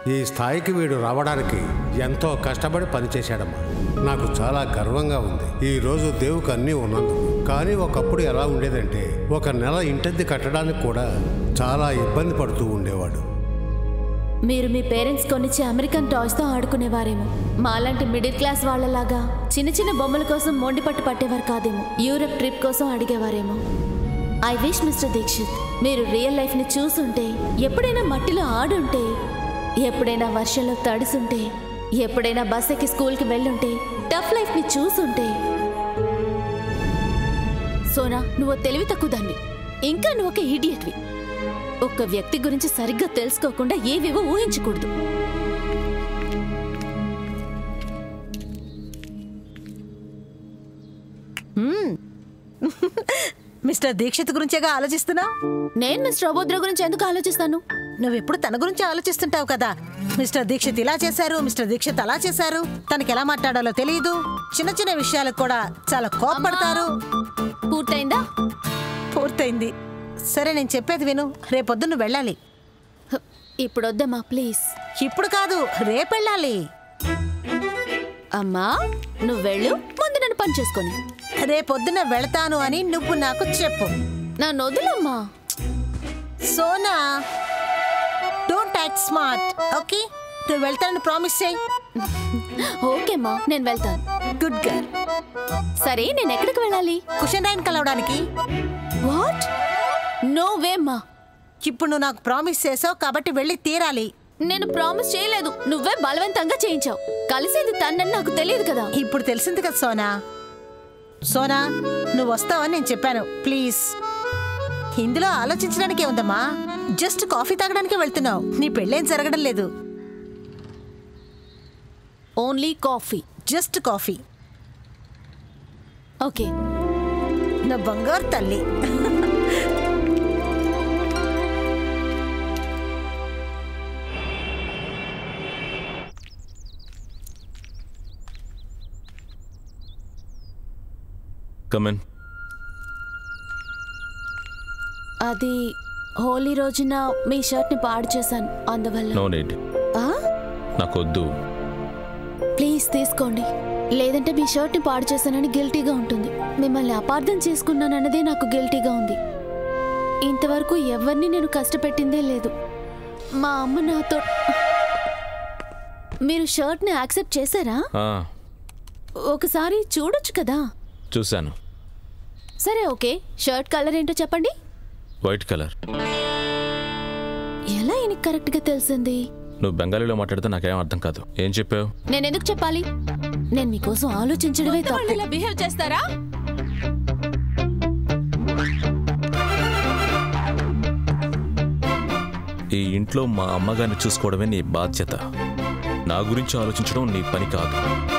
ఈ స్థాయికి వీడు రావడానికి ఎంతో కష్టపడి పనిచేశాడమ్మా నాకు చాలా గర్వంగా ఉంది ఈ రోజు దేవుకు అన్నీ ఉన్నందుకు కానీ ఒకప్పుడు ఎలా ఉండేదంటే ఒక నెల ఇంటద్ది కట్టడానికి కూడా చాలా ఇబ్బంది పడుతూ ఉండేవాడు మీరు మీ పేరెంట్స్ కొనిచ్చే అమెరికన్ టాయ్స్తో ఆడుకునేవారేమో మాలాంటి మిడిల్ క్లాస్ వాళ్ళలాగా చిన్న చిన్న బొమ్మల కోసం మొండి పట్టు పట్టేవారు కాదేమో యూరప్ ట్రిప్ కోసం అడిగేవారేమో ఐ విష్ మిస్టర్ దీక్షిత్ మీరు రియల్ లైఫ్ని చూసుంటే ఎప్పుడైనా మట్టిలో ఆడుంటే ఎప్పుడైనా వర్షంలో తడిసుంటే ఎప్పుడైనా బస్ ఎక్కి స్కూల్కి వెళ్ళుంటే టఫ్ లైఫ్ని చూసుంటే సోనా నువ్వు తెలివి తక్కువ దాన్ని ఇంకా నువ్వు ఒక ఈడియట్వి ఒక్క వ్యక్తి గురించి సరిగ్గా తెలుసుకోకుండా ఏవేవో ఊహించకూడదు మిస్టర్ దీక్షిత్ గురించేగా ఆలోచిస్తున్నా నేను మిస్టర్ అబోద్ర గురించి ఎందుకు ఆలోచిస్తాను నువ్వెప్పుడు తన గురించి ఆలోచిస్తుంటావు కదా మిస్టర్ దీక్షిత్ ఇలా చేశారు మిస్టర్ దీక్షిత్ అలా చేశారు తనకి ఎలా మాట్లాడాలో తెలియదు చిన్న చిన్న విషయాలకు కూడా చాలా కోపపడతారు పూర్తయిందా పూర్తయింది సరే నేను చెప్పేది విను రేపొద్దు నువ్వు వెళ్ళాలి హ, ఇప్పుడు వద్దమ్మా ప్లీజ్ ఇప్పుడు కాదు రేపెళ్ళాలి అమ్మా నువ్వు వెళ్ళు ముందు నన్ను పని చేసుకొని రేపొద్దున వెళతాను అని నువ్వు నాకు చెప్పు నా వదులమ్మా Sona don't act smart okay నువ్వు వెళ్తానని ప్రామిస్ చేయి ఓకేమ్మా నేను వెళ్తాను గుడ్ గర్ల్ సరే నేను ఎక్కడికి వెళ్ళాలి కుషన్ రాయన్ కలవడానికి వాట్ నో వేమ్మా ఇప్పుడు నువ్వు నాకు ప్రామిస్ చేసావు కాబట్టి వెళ్ళి తీరాలి నేను ప్రామిస్ చేయలేదు నువ్వే బలవంతంగా చేయించావు కలిసేది తన్నని నాకు తెలియదు కదా ఇప్పుడు తెలిసింది కదా సోనా సోనా నువ్వు వస్తావని నేను చెప్పాను ప్లీజ్ ఇందులో ఆలోచించడానికే ఉందమ్మా జస్ట్ కాఫీ తాగడానికి వెళ్తున్నావు నీ పెళ్ళేం జరగడం లేదు only coffee just coffee okay నా బంగారు తల్లి కమెన్ అది హోలీ రోజున మీ షర్ట్ని పాడు చేశాను అందువల్ల నో నీడ్ ఆ? నాకొద్దు ప్లీజ్ తీసుకోండి లేదంటే మీ షర్ట్ని పాడు చేశానని గిల్టీగా ఉంటుంది మిమ్మల్ని అపార్థం చేసుకున్నానన్నదే నాకు గిల్టీగా ఉంది ఇంతవరకు ఎవరిని నేను కష్టపెట్టిందే లేదు మా అమ్మ నాతో మీరు షర్ట్ని యాక్సెప్ట్ చేశారా ఆ, ఒకసారి చూడొచ్చు కదా చూశాను సరే ఓకే షర్ట్ కలర్ ఏంటో చెప్పండి వైట్ కలర్ ఎలా ఈయనకి కరెక్ట్గా తెలిసింది నువ్వు బెంగాలీలో మాట్లాడితే నాకేం అర్థం కాదు ఏం చెప్పావు నేను ఎందుకు చెప్పాలి నేను మీకోసం ఆలోచించడమే తప్పు ఇలా బిహేవ్ చేస్తారా ఈ ఇంట్లో మా అమ్మగారిని చూసుకోవడమే నీ బాధ్యత నా గురించి ఆలోచించడం నీ పని కాదు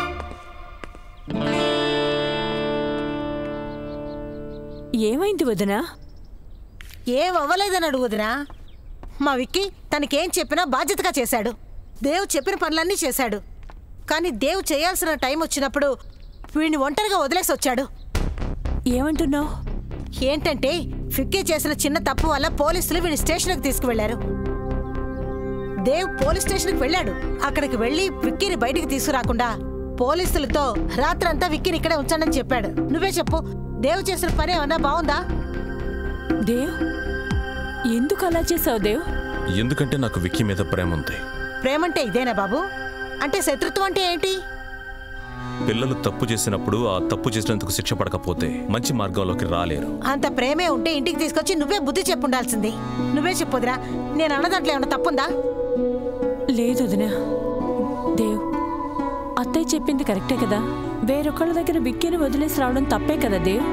ఏమైంది వదినా ఏం అవ్వలేదని అడుగుదునా మా విక్కీ తనకేం చెప్పినా బాధ్యతగా చేశాడు దేవు చెప్పిన పనులన్నీ చేశాడు కానీ దేవు చేయాల్సిన టైం వచ్చినప్పుడు వీడిని ఒంటరిగా వదిలేసి వచ్చాడు ఏమంటున్నావు ఏంటంటే ఫిక్కీ చేసిన చిన్న తప్పు వల్ల పోలీసులు వీడిని స్టేషన్కి తీసుకువెళ్లారు దేవ్ పోలీస్ స్టేషన్కి వెళ్ళాడు అక్కడికి వెళ్ళి విక్కీని బయటికి తీసుకురాకుండా పోలీసులతో రాత్రంతా విక్కీని ఇక్కడే ఉంచండి చెప్పాడు నువ్వే చెప్పు దేవ్ చేసిన పని ఏమన్నా బాగుందా దేవ్ ఎందుకు అలా చేసావు దేవ్ ఎందుకంటే నాకు విక్కీ మీద ప్రేమ ఉంది ప్రేమంటే ఇదేనా బాబు అంటే శత్రుత్వం అంటే ఏంటి పిల్లలు తప్పు చేసినప్పుడు ఆ తప్పు చేసినందుకు శిక్ష పడకపోతే మంచి మార్గంలోకి రాలేరు అంత ప్రేమే ఉంటే ఇంటికి తీసుకొచ్చి నువ్వే బుద్ధి చెప్పుండాల్సింది నువ్వే చెప్పుదిరా నేను అన్న దాంట్లో ఏమన్నా తప్పుందా లేదు వదినా దేవ్ అత్తయ్య చెప్పింది కరెక్టే కదా వేరొకళ్ళ దగ్గర విక్కీని వదిలేసి రావడం తప్పే కదా దేవ్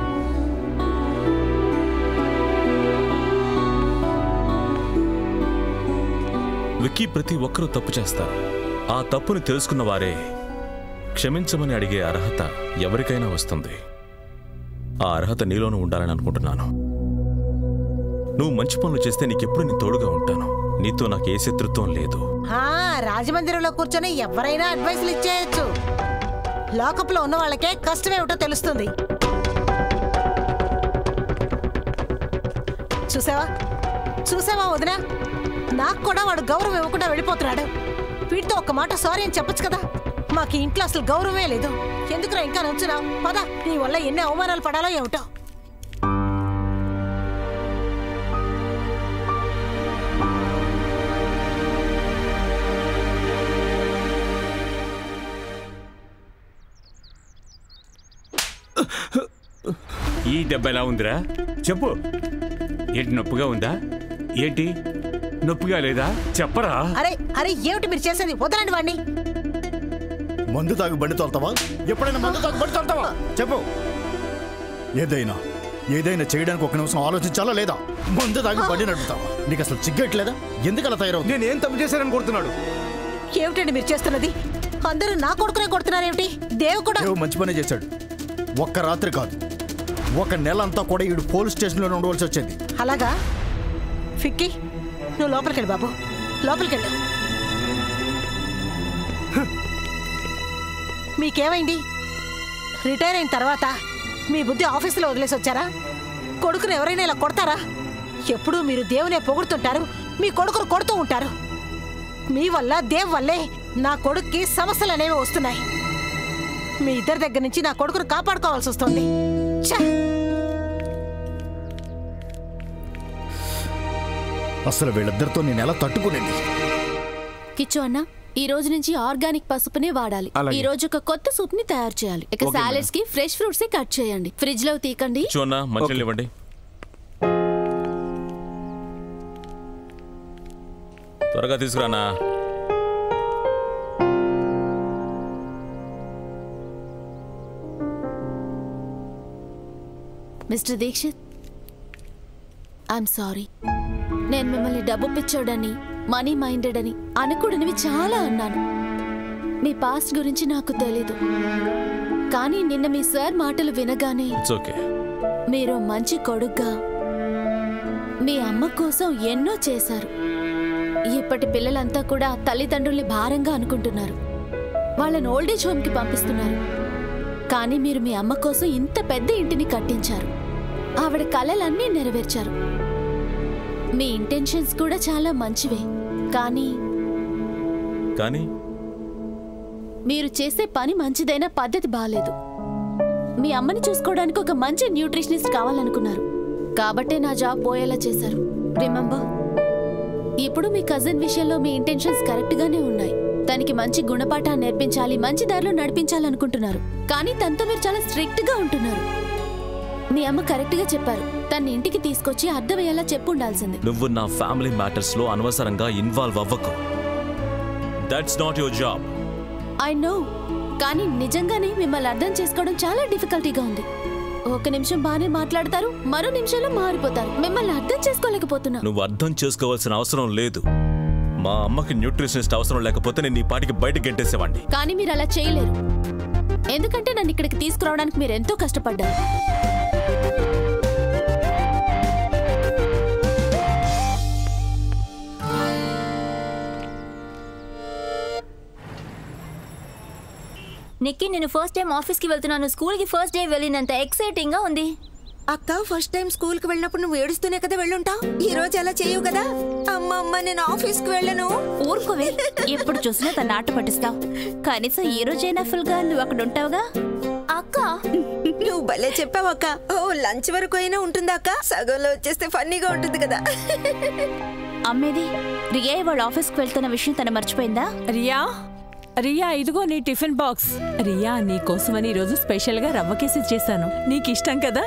విక్కీ ప్రతి ఒక్కరూ తప్పు చేస్తారు ఆ తప్పుని తెలుసుకున్న వారే క్షమించమని అడిగే అర్హత ఎవరికైనా వస్తుంది ఆ అర్హత నీలోనూ ఉండాలని అనుకుంటున్నాను నువ్వు మంచి పనులు చేస్తే నీకెప్పుడు నీ తోడుగా ఉంటాను నీతో నాకు ఏ శత్రుత్వం లేదు ఆ, రాజమందిరంలో కూర్చొని ఎవరైనా అడ్వైస్లు ఇచ్చేయచ్చు లాకప్లో ఉన్న వాళ్ళకే కష్టమేమిటో తెలుస్తుంది చూసావా చూసావా వదినా నాకు కూడా వాడు గౌరవం ఇవ్వకుండా వెళ్ళిపోతున్నాడు వీడితో ఒక్క మాట సారీ అని చెప్పొచ్చు కదా మాకు ఈ ఇంట్లో అసలు గౌరవమే లేదు ఎందుకురా ఇంకా నుంచున్నావు పద నీ వల్ల ఎన్ని అవమానాలు పడాలో ఏమిటో ఈ దెబ్బ ఎలా ఉందిరా చెప్పు ఏంటి నొప్పిగా ఉందా ఏంటి నొప్పిగా లేదా చెప్పరా అరే అరే ఏమిటి మీరు చేసేది వదలండి వాడిని మందు తాగి బండి తోలుతావా ఎప్పుడైనా మందు తాగి బండి తోలుతావా చెప్పు ఏదైనా ఏదైనా చేయడానికి ఒక నిమిషం ఆలోచించాలా లేదా మందు తాగి బండి నడుపుతావా నీకు అసలు సిగ్గట్లేదా ఎందుకు అలా తయారవుతుంది నేను ఏం తప్పు చేశానని కొడుతున్నాడు ఏమిటండి మీరు చేస్తున్నది అందరూ నా కొడుకునే కొడుతున్నారేమిటి దేవు కూడా దేవు మంచి పనే చేశాడు ఒక్క రాత్రి కాదు ఒక నెల అంతా కూడా ఈడు పోలీస్ స్టేషన్లో ఉండవలసి వచ్చేది అలాగా ఫిక్కి నువ్వు లోపలికెళ్ళు బాబు లోపలికెళ్ళు మీకేమైంది రిటైర్ అయిన తర్వాత మీ బుద్ధి ఆఫీసులో వదిలేసి వచ్చారా కొడుకుని ఎవరైనా ఇలా కొడతారా ఎప్పుడూ మీరు దేవునే పొగుడుతుంటారు మీ కొడుకును కొడుతూ ఉంటారు మీ వల్ల దేవ్ వల్లే నా కొడుక్కి సమస్యలు అనేవి వస్తున్నాయి మీ ఇద్దరి దగ్గర నుంచి నా కొడుకును కాపాడుకోవాల్సి వస్తుంది ఛ! అసలు వీళ్ళిద్దరితో నేను ఎలా తట్టుకునేది కిచ్చు అన్న ఈ రోజు నుంచి ఆర్గానిక్ పసుపునే వాడాలి అలాగే. ఈ రోజు ఒక కొత్త సూప్ ని తయారు చేయాలి ఇక ఓకే, సాలెడ్స్ కి ఫ్రెష్ ఫ్రూట్స్ కట్ చేయండి ఫ్రిడ్జ్ లో తీకండి చూన్నా మంచినీళ్ళు ఇవ్వండి త్వరగా తీసుకురానా మిస్టర్ దీక్షిత్ ఐఎమ్ సారీ నేను మిమ్మల్ని డబ్బు పిచ్చోడని మనీ మైండెడ్ అని అనకూడనివి చాలా అన్నాను మీ పాస్ట్ గురించి నాకు తెలీదు కానీ నిన్న మీ సార్ మాటలు వినగానే ఇట్స్ ఓకే మీరు మంచి కొడుగ్గా మీ అమ్మ కోసం ఎన్నో చేశారు ఇప్పటి పిల్లలంతా కూడా తల్లిదండ్రుల్ని భారంగా అనుకుంటున్నారు వాళ్ళని ఓల్డేజ్ హోమ్కి పంపిస్తున్నారు కానీ మీరు మీ అమ్మ కోసం ఇంత పెద్ద ఇంటిని కట్టించారు ఆవిడ కలలన్నీ నెరవేర్చారు మీ ఇంటెన్షన్స్ కూడా చాలా మంచివే కానీ కానీ మీరు చేసే పని మంచిదైనా పద్ధతి బాలేదు మీ అమ్మని చూసుకోవడానికి ఒక మంచి న్యూట్రిషనిస్ట్ కావాలనుకున్నారు కాబట్టే నా జాబ్ పోయేలా చేశారు రిమెంబర్ ఇప్పుడు మీ కజిన్ విషయంలో మీ ఇంటెన్షన్స్ కరెక్ట్ గానే ఉన్నాయి తనకి మంచి గుణపాఠాన్ని నేర్పించాలి మంచి దారిలో నడిపించాలనుకుంటున్నారు కానీ తనతో మీరు చాలా స్ట్రిక్ట్ గా ఉంటున్నారు మీ అమ్మ కరెక్ట్ గా చెప్పారు తన ఇంటికి తీసుకొచ్చి అర్థమయ్యేలా చెప్పు ఉండాల్సింది నువ్వు నా ఫ్యామిలీ మ్యాటర్స్ లో అనవసరంగా ఇన్వాల్వ్ అవ్వకు that's not your job I know కానీ నిజంగానే మిమ్మల్ని అర్థం చేసుకోవడం చాలా డిఫికల్టీగా ఉంది ఒక నిమిషం బాగానే మాట్లాడతారు మరో నిమిషంలో మారిపోతారు మిమ్మల్ని అర్థం చేసుకోలేకపోతున్నా నువ్వు అర్థం చేసుకోవాల్సిన అవసరం లేదు మా అమ్మకి న్యూట్రిషనిస్ట్ అవసరం లేకపోతే నేను ఈ పాటికి బయట గెంటేసేవాడిని కానీ మీరు అలా చేయలేరు ఎందుకంటే నన్ను ఇక్కడికి తీసుకురావడానికి మీరు ఎంతో కష్టపడ్డారు నిక్కి నేను ఫస్ట్ టైం ఆఫీస్కి వెళ్తున్నాను స్కూల్కి ఫస్ట్ డే వెళ్ళినంత ఎక్సైటింగ్ గా ఉంది అక్క ఫస్ట్ టైం స్కూల్ కి వెళ్ళినప్పుడు నువ్వు ఏడుస్తూనే కదా వెళ్ళుంటావు ఈ రోజు అలా చేయవు కదా అమ్మ అమ్మ నేను ఆఫీస్ కి వెళ్ళను ఊరుకోవే ఎప్పుడు చూసినా తన ఆట పట్టిస్తావు కనీసం ఈ రోజైనా ఫుల్ గా నువ్వు అక్కడ ఉంటావుగా అక్క నువ్వు భలే చెప్పావు అక్క ఓ లంచ్ వరకు అయినా ఉంటుందా అక్క సగంలో వచ్చేస్తే ఫన్నీగా ఉంటుంది కదా అమ్మేది రియా వాళ్ళ ఆఫీస్కి వెళ్తున్న విషయం తను మర్చిపోయిందా రియా రియా ఇదిగో నీ టిఫిన్ బాక్స్ రియా నీ కోసమని ఈరోజు స్పెషల్ గా రవ్వ కేసి చేశాను నీకు ఇష్టం కదా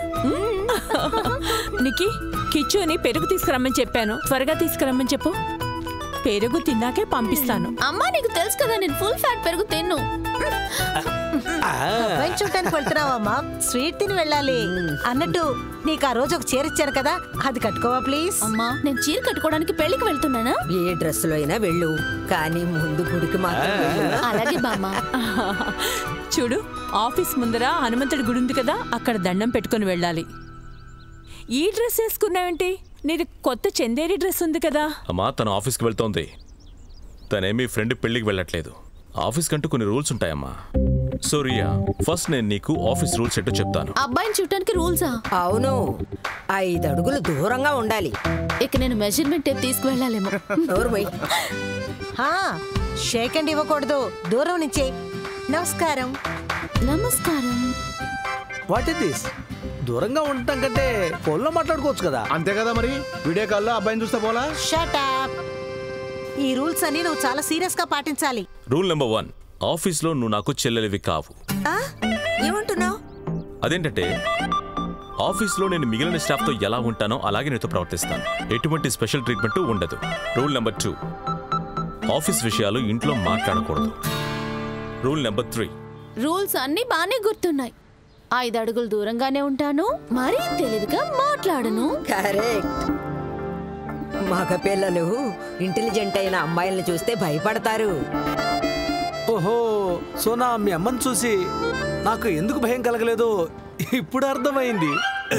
నీకి కిచ్చుని పెరుగు తీసుకురమ్మని చెప్పాను త్వరగా తీసుకురమ్మని చెప్పు పెరుగు తిన్నాకే పంపిస్తాను అమ్మా నీకు తెలుసు కదా నేను ఫుల్ ఫ్యాట్ పెరుగు తిన్ను అబ్బాయిని చూడటానికి వెళ్తున్నావమ్మా స్వీట్ తిని వెళ్ళాలి అన్నట్టు నీకు ఆ రోజు ఒక చీర ఇచ్చాను కదా అది కట్టుకోవా ప్లీజ్ అమ్మా నేను చీర కట్టుకోవడానికి పెళ్లికి వెళ్తున్నానా ఏ డ్రెస్ లో అయినా వెళ్ళు కానీ ముందు గుడికి మాత్రం వెళ్ళు. అలాగే బామ్మ చూడు ఆఫీస్ ముందర హనుమంతుడి గుడి ఉంది కదా అక్కడ దండం పెట్టుకొని వెళ్ళాలి ఈ డ్రెస్ వేసుకున్నావేంటి నీది కొత్త చందేరి డ్రెస్ ఉంది కదా అమ్మా తన ఆఫీస్కి వెళ్తోంది తనేమీ ఫ్రెండ్ పెళ్ళికి వెళ్ళట్లేదు ఆఫీస్ కంటూ కొన్ని రూల్స్ ఉంటాయమ్మా సో రియా ఫస్ట్ నేను నీకు ఆఫీస్ రూల్స్ ఏంటో చెప్తాను అబ్బాయిని చూడటానికి రూల్సా అవును ఐదు అడుగులు దూరంగా ఉండాలి ఇక నేను మెజర్మెంట్ టేప్ తీసుకువెళ్ళాలేమో నోరు పోయి హా, షేక్ అండ్ ఇవ్వకూడదు దూరం నుంచే నమస్కారం నమస్కారం వాట్ ఇస్ దిస్ దూరంగా ఉండటం కంటే ఫోన్లో మాట్లాడుకోవచ్చు కదా అంతే కదా మరి వీడియో కాల్లో అబ్బాయిని చూస్తే పోలా షట్ అప్ ఈ రూల్స్ అన్ని నువ్వు చాలా సీరియస్ గా పాటించాలి రూల్ నెంబర్ వన్ ఆఫీస్లో నువ్వు నాకు చెల్లెలివి కావు ఆ? ఏమంటున్నావు అదేంటంటే ఆఫీస్లో నేను మిగిలిన స్టాఫ్తో ఎలా ఉంటానో అలాగే నీతో ప్రవర్తిస్తాను ఎటువంటి స్పెషల్ ట్రీట్మెంట్ ఉండదు రూల్ నెంబర్ టూ ఆఫీస్ విషయాలు ఇంట్లో మాట్లాడకూడదు రూల్ నెంబర్ త్రీ రూల్స్ అన్ని బానే గుర్తున్నాయి ఐదు అడుగులు దూరంగానే ఉంటాను మరీ తెలివిగా మాట్లాడను కరెక్ట్ మగ పిల్లలు ఇంటెలిజెంట్ అయిన అమ్మాయిల్ని చూస్తే భయపడతారు ఓహో సోనా మీ అమ్మని చూసి నాకు ఎందుకు భయం కలగలేదో ఇప్పుడు అర్థమైంది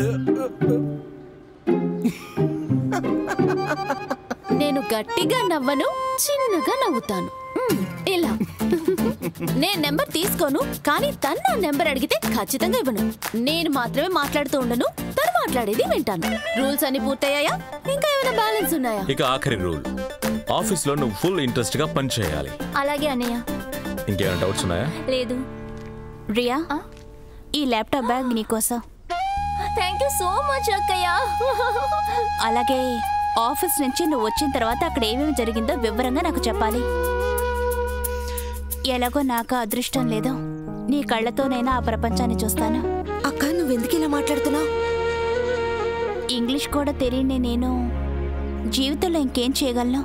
నేను గట్టిగా నవ్వను చిన్నగా నవ్వుతాను మ్, ఇలా నేను నెంబర్ తీసుకోను కానీ తను నా నెంబర్ అడిగితే ఖచ్చితంగా ఇవ్వను నేను మాత్రమే మాట్లాడుతూ ఉండను తను మాట్లాడేది వింటాను రూల్స్ అన్ని పూర్తయ్యాయా ఇంకా ఏమైనా బ్యాలెన్స్ ఉన్నాయా ఇక ఆఖరి రూల్ ఆఫీస్లో నువ్వు ఫుల్ ఇంట్రెస్ట్గా పని చేయాలి అలాగే అన్నయ్య ఇంకేమైనా డౌట్స్ ఉన్నాయా లేదు రియా ఈ ల్యాప్టాప్ బ్యాగ్ నీకోసం థ్యాంక్ యూ సో మచ్ అక్కయ్య అలాగే ఆఫీస్ నుంచి నువ్వు వచ్చిన తర్వాత అక్కడ ఏమేమి జరిగిందో వివరంగా నాకు చెప్పాలి ఎలాగో నాకు అదృష్టం లేదు నీ కళ్ళతోనైనా ఆ ప్రపంచాన్ని చూస్తాను అక్క నువ్వెందుకు ఇలా మాట్లాడుతున్నావు ఇంగ్లీష్ కూడా తెలియని నేను జీవితంలో ఇంకేం చేయగలను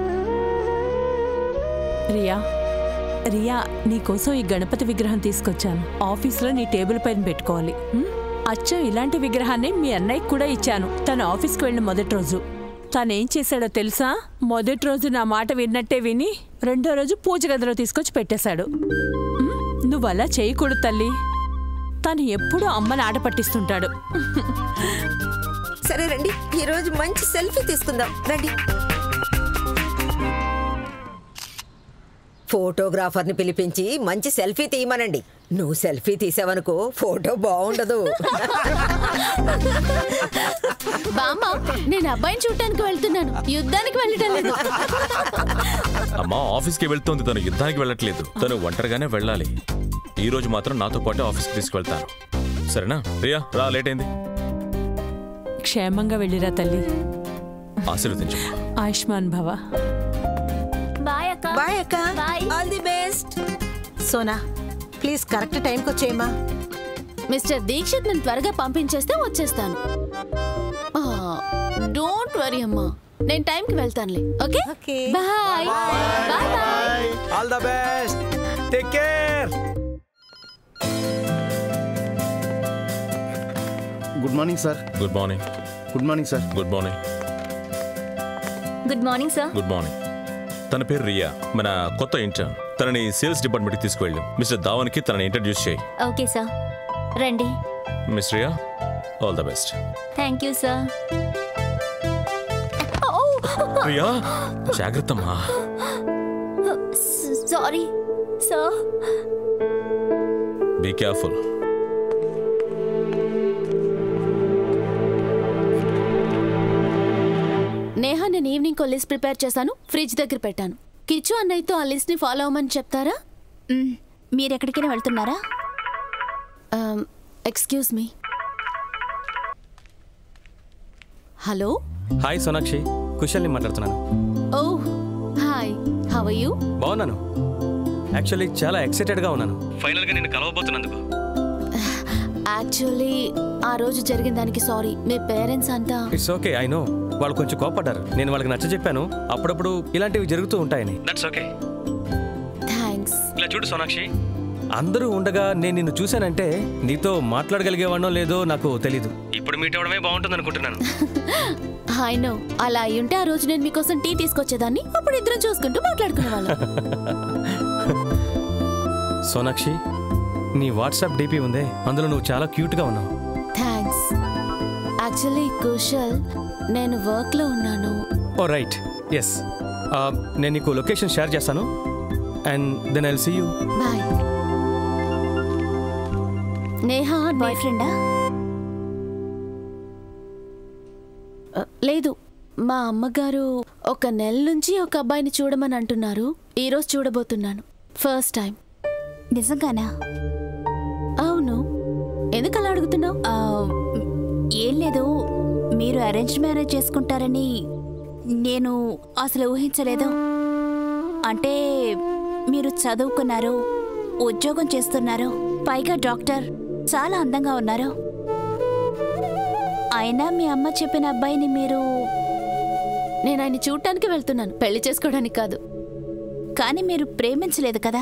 రియా రియా నీకోసం ఈ గణపతి విగ్రహం తీసుకొచ్చాను ఆఫీస్లో నీ టేబుల్ పైన పెట్టుకోవాలి ఉం? అచ్చం ఇలాంటి విగ్రహాన్ని మీ అన్నయ్యకి కూడా ఇచ్చాను తను ఆఫీస్కి వెళ్ళిన మొదటి రోజు తనేం చేశాడో తెలుసా మొదటి రోజు నా మాట విన్నట్టే విని రెండో రోజు పూజ గదిలో తీసుకొచ్చి పెట్టేశాడు ఉం? నువ్వు అలా చేయకూడదు తల్లి తను ఎప్పుడూ అమ్మని ఆట పట్టిస్తుంటాడు సరే రండి ఈ రోజు మంచి సెల్ఫీ తీసుకుందాం రండి ఫోటోగ్రాఫర్ని పిలిపించి మంచి సెల్ఫీ తీయమనండి నువ్వు సెల్ఫీ తీసావనుకో ఫోటో బాగుండదు బామ్మ నేను అబ్బాయిని చూడటానికి వెళ్తున్నాను యుద్ధానికి వెళ్ళటం లేదు అమ్మా ఆఫీస్కి వెళ్తోంది తను యుద్ధానికి వెళ్ళట్లేదు తను ఒంటరిగానే వెళ్ళాలి ఈ రోజు మాత్రం నాతో పాటు ఆఫీస్కి తీసుకువెళ్తాను సరేనా రియా రా లేట్ అయింది క్షేమంగా వెళ్ళిరా తల్లి ఆశీర్వదించు ఆయుష్మాన్ భవ బాయ్ అక్క బాయ్ అక్క Bye. All the best Sona please correct టైంకి వచ్చేయమ్మా మిస్టర్ దీక్షిత్ నేను త్వరగా పంపించేస్తే వచ్చేస్తాను డోంట్ వరీ అమ్మా నేను టైంకి వెళ్తానులే okay Okay. Bye bye bye all the best take care good morning sir good morning good morning sir good morning good morning sir good morning తన పేరు రియా మన కొత్త ఇంటర్న్ తనని సేల్స్ డిపార్ట్మెంట్కి తీసుకువెళ్ళు మిస్టర్ ధావన్కి తనని ఇంట్రడ్యూస్ చేయి ఓకే సార్ రండి miss Riya all the best thank you sir Riya జాగ్రత్తమ్మా sorry sir be careful Neha నేను ఈవినింగ్ కో లిస్ట్ ప్రిపేర్ చేశాను ఫ్రిడ్జ్ దగ్గర పెట్టాను కిచ్చు అన్నయ్యతో ఆ లిస్ట్ ని ఫాలో అవ్వమని చెప్తారా మీరు ఎక్కడికైనా వెళ్తున్నారా excuse me hello hi Sonakshi కుశల్ని మాట్లాడుతున్నాను ఓ హాయ్ హవ్ యూ బాగున్నాను యాక్చువల్లీ చాలా ఎక్సైటెడ్గా ఉన్నాను ఫైనల్గా నేను కలవబోతున్నందుకు యాక్చువల్లీ ఆ రోజు జరిగిన దానికి సారీ మీ పేరెంట్స్ అంతా ఇట్స్ ఓకే ఐ నో వాళ్ళు కొంచెం కోపడ్డారు నేను వాళ్ళకి నచ్చ చెప్పాను అప్పుడప్పుడు ఇలాంటివి జరుగుతూ ఉంటాయని దట్స్ ఓకే థ్యాంక్స్ ఇలా చూడు సోనాక్షి అందరూ ఉండగా నేను నిన్ను చూశానంటే నీతో మాట్లాడగలిగేవాడో లేదో నాకు తెలీదు ఇప్పుడు మీట్ అవడమే బాగుంటుంది అనుకుంటున్నాను ఐ నో అలా అయి ఉంటే ఆ రోజు నేను మీకోసం టీ తీసుకొచ్చేదాన్ని అప్పుడు ఇద్దరం చూసుకుంటూ మాట్లాడుకునేవాళ్ళం సోనాక్షి నీ వాట్సాప్ డీపీ ఉందే అందులో నువ్వు చాలా క్యూట్గా ఉన్నావు థ్యాంక్స్ యాక్చువల్లీ కుశల్ నేను వర్క్లో ఉన్నాను ఓ రైట్ ఎస్ నేను నీకు లొకేషన్ షేర్ చేస్తాను and then I'll see you bye Neha bye ఫ్రెండా లేదు మా అమ్మగారు ఒక నెల నుంచి ఒక అబ్బాయిని చూడమని అంటున్నారు ఈరోజు చూడబోతున్నాను ఫస్ట్ టైం నిజంగానా అవును ఎందుకు అలా అడుగుతున్నావు ఆ, ఏం లేదు మీరు అరేంజ్ మ్యారేజ్ చేసుకుంటారని నేను అసలు ఊహించలేదు అంటే మీరు చదువుకున్నారు ఉద్యోగం చేస్తున్నారు పైగా డాక్టర్ చాలా అందంగా ఉన్నారు అయినా మీ అమ్మ చెప్పిన అబ్బాయిని మీరు నేను ఆయన చూడటానికి వెళ్తున్నాను పెళ్లి చేసుకోవడానికి కాదు కానీ మీరు ప్రేమించలేదు కదా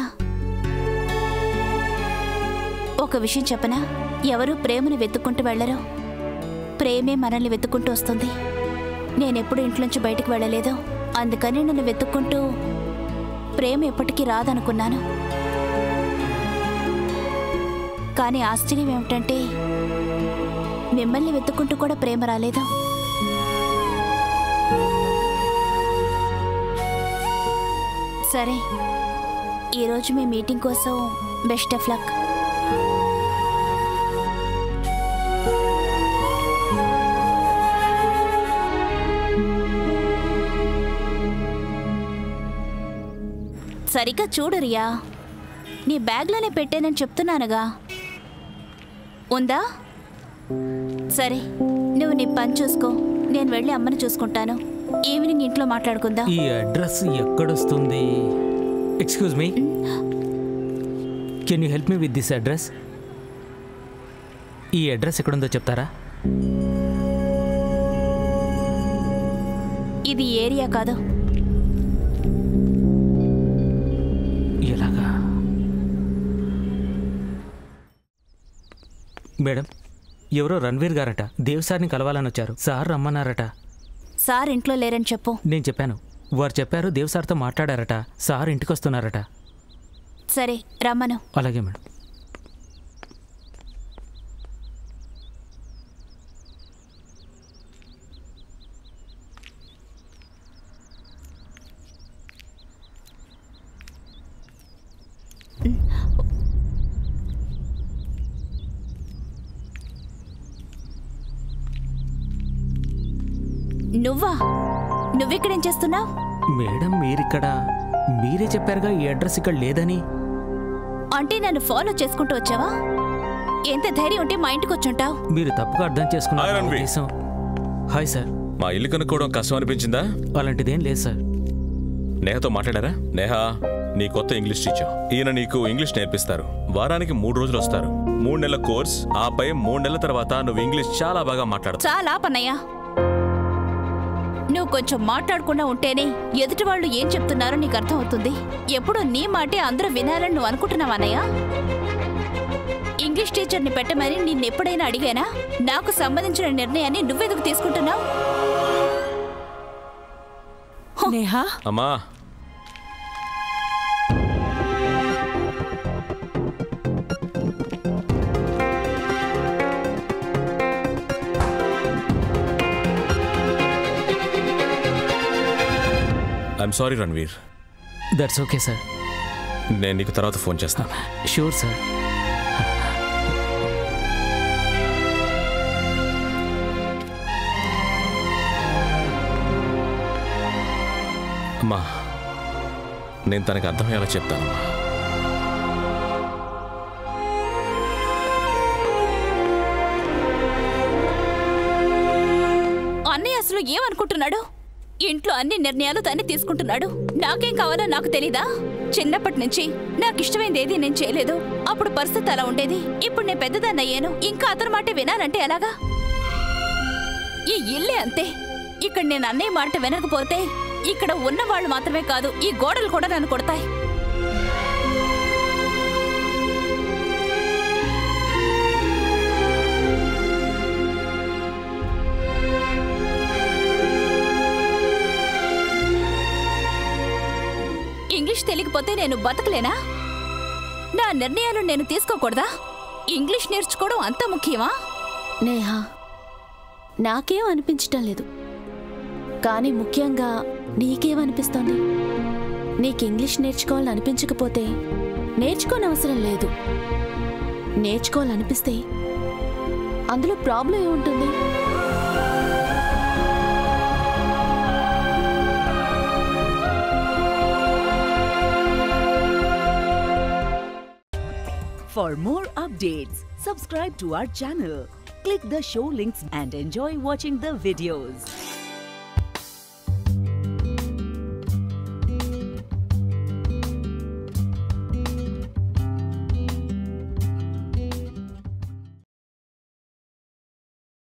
ఒక విషయం చెప్పనా ఎవరు ప్రేమను వెతుక్కుంటూ వెళ్ళరు ప్రేమే మనల్ని వెతుక్కుంటూ వస్తుంది నేనెప్పుడు ఇంట్లోంచి బయటకు వెళ్ళలేదు అందుకని నన్ను వెతుక్కుంటూ ప్రేమ ఎప్పటికీ రాదనుకున్నాను కానీ ఆశ్చర్యం ఏమిటంటే మిమ్మల్ని వెతుక్కుంటూ కూడా ప్రేమ రాలేదు సరే ఈరోజు మీ మీటింగ్ కోసం బెస్ట్ ఆఫ్ లక్ సరిగ్గా చూడు రియా నీ బ్యాగ్లోనే పెట్టానని చెప్తున్నానుగా ఉందా సరే నువ్వు నీ పని చూసుకో నేను వెళ్ళి అమ్మని చూసుకుంటాను ఈవినింగ్ ఇంట్లో మాట్లాడుకుందాం ఈ అడ్రస్ ఎక్కడొస్తుంది excuse me can you help me with this address ఈ అడ్రస్ ఎక్కడుందో చెప్తారా ఇది ఏరియా కాదు ఎలాగా మేడం ఎవరో రణ్వీర్ గారట దేవ్ సార్ని కలవాలని వచ్చారు సార్ రమ్మన్నారట సార్ ఇంట్లో లేరని చెప్పు నేను చెప్పాను వారు చెప్పారు దేవ్ సార్తో మాట్లాడారట సార్ ఇంటికి వస్తున్నారట సరే రమ్మను అలాగే మేడం నువ్వా నువ్విక్కడేం చేస్తున్నావు మేడం మీరిక్కడ మీరే చెప్పారుగా ఈ అడ్రస్ ఇక్కడ లేదని అంటే నన్ను ఫాలో చేసుకుంటూ వచ్చావా ఎంత ధైర్యం ఉంటే మా ఇంటికి వచ్చుంటావు మీరు తప్పుగా అర్థం చేసుకున్నారు నా ఉద్దేశం హాయ్ సార్ మా ఇల్లు కనుక్కోవడం కష్టం అనిపించిందా అలాంటిదేం లేదు సార్ నేహతో మాట్లాడారా నేహా నీ కొత్త ఇంగ్లీష్ టీచర్ ఈయన నీకు ఇంగ్లీష్ నేర్పిస్తారు వారానికి మూడు రోజులు వస్తారు మూడు నెలల కోర్స్ ఆపై మూడు నెలల తర్వాత నువ్వు ఇంగ్లీష్ చాలా బాగా మాట్లాడతావు చాలా పన్నయ్యా నువ్వు కొంచెం మాట్లాడకుండా ఉంటేనే ఎదుటి వాళ్ళు ఏం చెప్తున్నారో నీకు అర్థమవుతుంది ఎప్పుడు నీ మాటే అందరూ వినాలని నువ్వు అనుకుంటున్నావా అన్నయ్య ఇంగ్లీష్ టీచర్ని పెట్టమని నిన్నెప్పుడైనా అడిగానా నాకు సంబంధించిన నిర్ణయాన్ని నువ్వెందుకు తీసుకుంటున్నావు నేహా అమ్మా I'm sorry Ranveer that's okay sir నేను నీకు తర్వాత ఫోన్ చేస్తాను షూర్ సార్ అమ్మా నేను తనకి అర్థమయ్యేలా చెప్తానమ్మా అన్నయ్య అసలు ఏమనుకుంటున్నాడు ఇంట్లో అన్ని నిర్ణయాలు తనే తీసుకుంటున్నాడు నాకేం కావాలో నాకు తెలీదా చిన్నప్పటి నుంచి నాకు ఇష్టమైంది ఏది నేను చేయలేదు అప్పుడు పరిస్థితి అలా ఉండేది ఇప్పుడు నేను పెద్దదాన్ని అయ్యాను ఇంకా అతని మాటే వినాలంటే ఎలాగా ఈ ఇల్లే అంతే ఇక్కడ నేను అన్నయ్య మాట వినకపోతే ఇక్కడ ఉన్న వాళ్ళు మాత్రమే కాదు ఈ గోడలు కూడా నన్ను కొడతాయి ఇంగ్లీష్ తెలియకపోతే నేను బతకలేనా నా నిర్ణయాలు నేను తీసుకోకూడదా ఇంగ్లీష్ నేర్చుకోవడం అంత ముఖ్యమా నేహా నాకేం అనిపించటం లేదు కానీ ముఖ్యంగా నీకేమనిపిస్తోంది నీకు ఇంగ్లీష్ నేర్చుకోవాలని అనిపించకపోతే నేర్చుకోనవసరం లేదు నేర్చుకోవాలనిపిస్తే అందులో ప్రాబ్లం ఏముంటుంది For more updates, subscribe to our channel, click the show links and enjoy watching the videos.